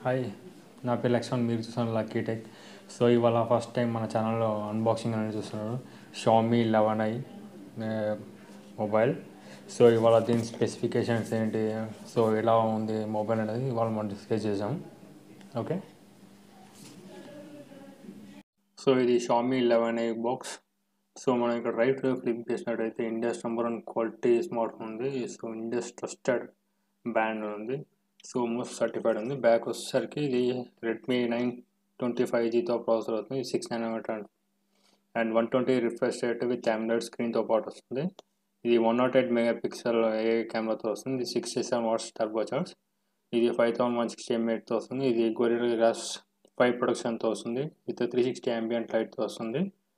hi నా పేరు లక్ష్మణ్ మీరు చూస్తున్నారు లక్కీ టెక్ సో ఇవాళ ఫస్ట్ టైం మన ఛానల్లో అన్బాక్సింగ్ అనేది చూస్తున్నారు Xiaomi eleven I mobile so ఇవాళ దీని స్పెసిఫికేషన్స్ ఏంటి సో ఎలా ఉంది మొబైల్ అనేది ఇవాళ మనం డిస్కస్ చేసాం ఓకే సో ఇది Xiaomi eleven I box so మనం ఇక్కడ రైట్ క్లిక్ చేసినట్టయితే India's number one quality smartphone ఉంది సో ఇండియాస్ ట్రస్టెడ్ బ్రాండ్ ఉంది సో మోస్ట్ సర్టిఫైడ్ ఉంది బ్యాక్ వచ్చేసరికి ఇది రెడ్మీ నైన్ ట్వంటీ ఫైవ్ జీతో ప్రాసెసర్ అవుతుంది six nanometre and one twenty refresh rate with AMOLED స్క్రీన్తో పాటు వస్తుంది ఇది one not eight megapixel a కెమెరాతో వస్తుంది ఇది sixty seven watts turbo charge ఇది ఫైవ్ థౌసండ్ వన్ సిక్స్టీ ఎంఏట్తో వస్తుంది ఇది గొరిల్ గ్లాస్ ఫైవ్ ప్రొడక్షన్తో వస్తుంది విత్ త్రీ సిక్స్టీ అంబియంట్ లైట్తో వస్తుంది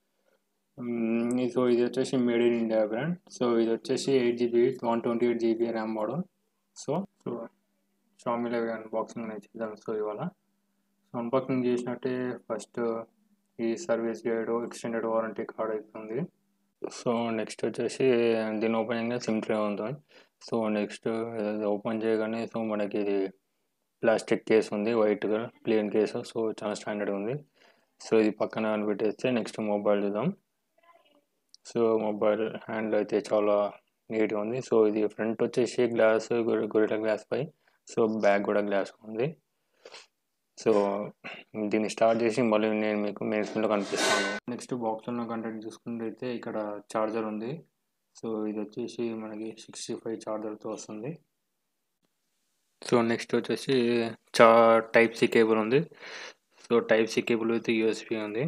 సో ఇది వచ్చేసి made in India brand so ఇది వచ్చేసి eight GB one twenty eight GB RAM model so so షామీలో అన్బాక్సింగ్ అనేది చేద్దాం సో ఇవాళ సో అన్బాక్సింగ్ చేసినట్టే ఫస్ట్ ఈ service guide extended warranty card అవుతుంది సో నెక్స్ట్ వచ్చేసి దీన్ని ఓపెన్ చేయగానే సిమ్ ట్రే ఉంటుంది సో నెక్స్ట్ ఓపెన్ చేయగానే సో మనకి ఇది ప్లాస్టిక్ కేస్ ఉంది వైట్గా ప్లేన్ కేసు సో చాలా స్టాండర్డ్ ఉంది సో ఇది పక్కన పెట్టేస్తే నెక్స్ట్ మొబైల్ చూద్దాం సో మొబైల్ హ్యాండ్ అయితే చాలా నీట్గా ఉంది సో ఇది ఫ్రంట్ వచ్చేసి గ్లాస్ గొరిట గ్లాస్ పై సో బ్యాక్ కూడా గ్లాస్ ఉంది సో దీన్ని స్టార్ట్ చేసి మళ్ళీ నేను మీకు మెయిన్ స్క్రీన్లో కనిపిస్తాను నెక్స్ట్ బాక్స్లో ఉన్న కంటెంట్ చూసుకున్నట్లయితే ఇక్కడ చార్జర్ ఉంది సో ఇది వచ్చేసి మనకి సిక్స్టీ ఫైవ్ చార్జర్తో వస్తుంది సో నెక్స్ట్ వచ్చేసి చా టైప్ సి కేబుల్ ఉంది so type C cable with USB ఉంది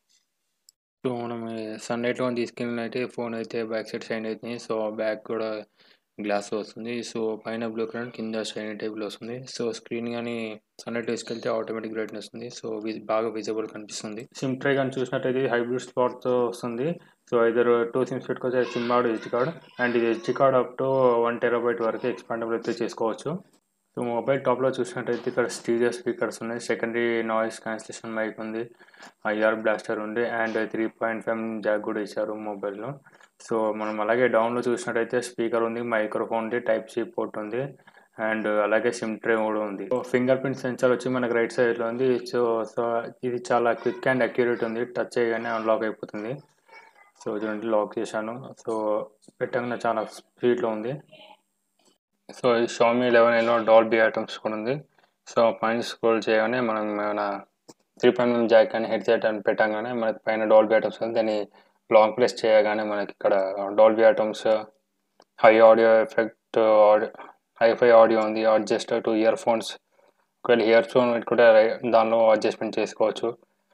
సో మనం సన్లైట్లో తీసుకెళ్ళినైతే ఫోన్ అయితే బ్యాక్ సైడ్ షైన్ అవుతుంది సో బ్యాక్ కూడా గ్లాస్ వస్తుంది సో పైన బ్లూ కలర్ కింద షైనీ టైప్లో వస్తుంది సో స్క్రీన్ కానీ సన్లైట్ తీసుకెళ్తే ఆటోమేటిక్ బ్రైట్నెస్ వస్తుంది సో బాగా విజిబుల్ కనిపిస్తుంది సిమ్ ట్రే కానీ చూసినట్టయితే హైబ్రిడ్ స్లాట్తో వస్తుంది సో ఇద్దరు టూ సిమ్స్ పెట్టుకోవచ్చు SIM card H card and ఇది H card up to one terabyte వరకు ఎక్స్పాండబుల్ అయితే చేసుకోవచ్చు సో మొబైల్ టాప్లో చూసినట్టయితే ఇక్కడ స్టీరియో స్పీకర్స్ ఉన్నాయి సెకండరీ నాయిస్ క్యాన్సిలేషన్ మైక్ ఉంది ఐఆర్ బ్లాస్టర్ ఉంది and three point five jack కూడా ఇచ్చారు మొబైల్లో సో మనం అలాగే డౌన్లో చూసినట్టయితే స్పీకర్ ఉంది మైక్రోఫోన్ ఉంది టైప్ సి పోర్ట్ ఉంది అండ్ అలాగే సిమ్ ట్రే కూడా ఉంది ఫింగర్ ప్రింట్ సెన్సార్ వచ్చి మనకి రైట్ సైడ్లో ఉంది సో సో ఇది చాలా క్విక్ అండ్ అక్యురేట్ ఉంది టచ్ చేయగానే అన్లాక్ అయిపోతుంది సో చూడండి లాక్ చేశాను సో పెట్టగానే చాలా స్పీడ్లో ఉంది సో ఈ షామీ లెవెన్ ఎన్నో డాల్బీ ఐటమ్స్ కూడా ఉంది సో పైన స్క్రోల్ చేయగానే మనం మన త్రీ పాయింట్ జాక్ కానీ హెడ్సెట్ అని పెట్టగానే మనకి పైన డాల్బీ ఐటమ్స్ ఉంది దాన్ని లాంగ్ ప్రెస్ చేయగానే మనకి ఇక్కడ Dolby Atmos high audio effect audio hi fi audio ఉంది అడ్జస్ట్ టు ఇయర్ ఫోన్స్ ఒకవేళ ఇయర్ ఫోన్ పెట్టుకుంటే దానిలో అడ్జస్ట్మెంట్ చేసుకోవచ్చు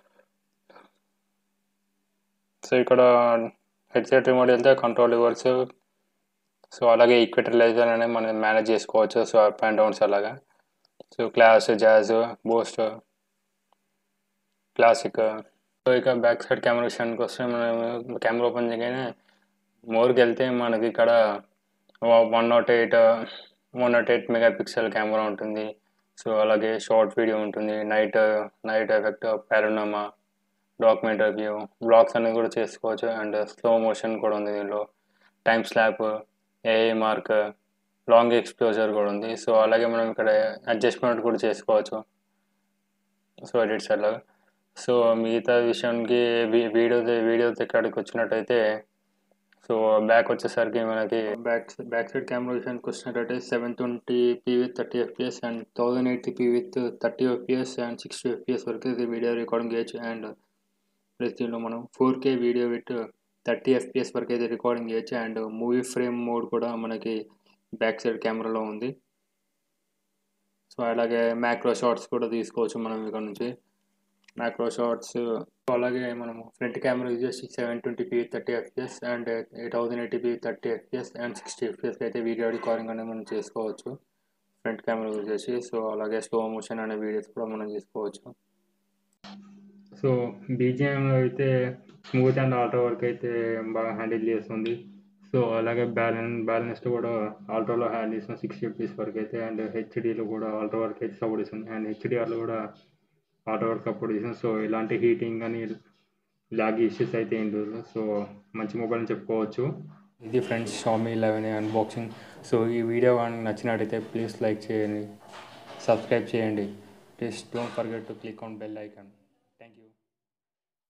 సో ఇక్కడ హెడ్సెట్ రిమోట్ వెళ్తే కంట్రోల్ లివర్స్ సో అలాగే ఈక్విటలైజర్ అనేది మనం మేనేజ్ చేసుకోవచ్చు సో అప్ అండ్ డౌన్స్ అలాగా so class jazz boost classic so ఇక బ్యాక్ సైడ్ కెమెరా విషయానికి వస్తే మనం కెమెరా ఓపెన్ చేయగానే మోర్కి వెళ్తే మనకి ఇక్కడ one not eight one not eight megapixel camera ఉంటుంది సో అలాగే షార్ట్ వీడియో ఉంటుంది night night effect panorama documentary view vlogs అనేది కూడా చేసుకోవచ్చు అండ్ స్లో మోషన్ కూడా ఉంది దీనిలో టైం స్లాప్ ఏఐ మార్క్ లాంగ్ ఎక్స్పోజర్ కూడా ఉంది సో అలాగే మనం ఇక్కడ అడ్జస్ట్మెంట్ కూడా చేసుకోవచ్చు సో ఎడిట్స్ అలాగా సో మిగతా విషయానికి వీడియో వీడియో ఇక్కడికి వచ్చినట్టయితే సో బ్యాక్ వచ్చేసరికి మనకి బ్యాక్ బ్యాక్ సైడ్ కెమెరా విషయానికి వచ్చినట్టయితే seven twenty P with thirty FPS and thousand eighty P with thirty FPS and sixty FPS వరకు ఇది వీడియో రికార్డింగ్ చేయొచ్చు అండ్ ప్లస్ దీనిలో మనం four K video with thirty FPS వరకు అయితే రికార్డింగ్ చేయొచ్చు అండ్ మూవీ ఫ్రేమ్ మోడ్ కూడా మనకి బ్యాక్ సైడ్ కెమెరాలో ఉంది సో అలాగే మ్యాక్రో షాట్స్ కూడా తీసుకోవచ్చు మనం ఇక్కడ నుంచి మ్యాక్రో షాట్స్ అలాగే మనము ఫ్రంట్ కెమెరా యూజ్ చేసి seven twenty P thirty FPS and eight thousand eighty P thirty FPS and sixty ఎఫ్పిఎస్కి అయితే వీడియో రికార్డింగ్ అనేది మనం చేసుకోవచ్చు ఫ్రంట్ కెమెరా యూజ్ చేసి సో అలాగే స్లో మోషన్ అనే వీడియోస్ కూడా మనం చేసుకోవచ్చు సో బీజిఎం అయితే స్మూత్ అండ్ ఆల్ట్రా వర్క్ అయితే బాగా హ్యాండిల్ చేస్తుంది సో అలాగే బ్యాలెన్స్ బ్యాలెన్స్ కూడా ఆల్ట్రాలో హ్యాండిల్ చేస్తుంది సిక్స్టీ ఎఫ్పీస్ వరకు అయితే అండ్ హెచ్డీలో కూడా ఆల్ట్రా వర్క్ అయితే సపోర్ట్ చేస్తుంది అండ్ హెచ్డిఆర్లో కూడా ఆల్ట్రా వర్క్ సపోర్ట్ చేస్తుంది సో ఇలాంటి హీటింగ్ అని లాగ్ ఇష్యూస్ అయితే ఏం లేదు సో మంచి మొబైల్ అని చెప్పుకోవచ్చు ఇది friends Xiaomi eleven unboxing so ఈ వీడియో నచ్చినట్టయితే ప్లీజ్ లైక్ చేయండి సబ్స్క్రైబ్ చేయండి please don't forget to click on bell icon thank you